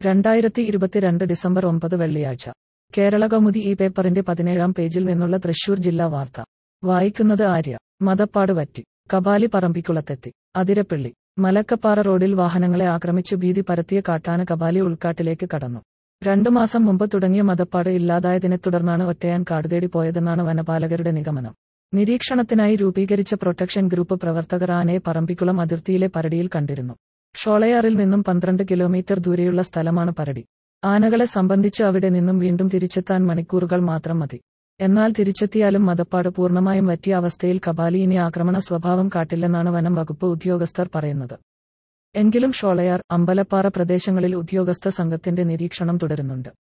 രണ്ടായിരത്തി ഇരുപത്തിരണ്ട് ഡിസംബർ ഒമ്പത് വെള്ളിയാഴ്ച കേരള കൗമുദി ഈ പേപ്പറിന്റെ പതിനേഴാം പേജിൽ നിന്നുള്ള തൃശൂർ ജില്ലാ വാർത്ത വായിക്കുന്നത് ആര്യ മതപ്പാട് വറ്റി കപാലി പറമ്പിക്കുളത്തെത്തി അതിരപ്പള്ളി മലക്കപ്പാറ റോഡിൽ വാഹനങ്ങളെ ആക്രമിച്ചു ഭീതി പരത്തിയ കാട്ടാന കപാലി ഉൾക്കാട്ടിലേക്ക് കടന്നു രണ്ടു മാസം മുമ്പ് തുടങ്ങിയ മതപ്പാട് ഇല്ലാതായതിനെ തുടർന്നാണ് ഒറ്റയാൻ കാടുതേടി പോയതെന്നാണ് വനപാലകരുടെ നിഗമനം നിരീക്ഷണത്തിനായി രൂപീകരിച്ച പ്രൊട്ടക്ഷൻ ഗ്രൂപ്പ് പ്രവർത്തകർ ആനയെ പറമ്പിക്കുളം അതിർത്തിയിലെ പരടിയിൽ കണ്ടിരുന്നു ഷോളയാറിൽ നിന്നും പന്ത്രണ്ട് കിലോമീറ്റർ ദൂരെയുള്ള സ്ഥലമാണ് പരടി ആനകളെ സംബന്ധിച്ച് അവിടെ നിന്നും വീണ്ടും തിരിച്ചെത്താൻ മണിക്കൂറുകൾ മാത്രം മതി എന്നാൽ തിരിച്ചെത്തിയാലും മതപ്പാട് പൂർണ്ണമായും വറ്റിയ അവസ്ഥയിൽ കപാലി ഇനി ആക്രമണ സ്വഭാവം കാട്ടില്ലെന്നാണ് വനം വകുപ്പ് ഉദ്യോഗസ്ഥർ പറയുന്നത് എങ്കിലും ഷോളയാർ അമ്പലപ്പാറ പ്രദേശങ്ങളിൽ ഉദ്യോഗസ്ഥ സംഘത്തിന്റെ നിരീക്ഷണം തുടരുന്നുണ്ട്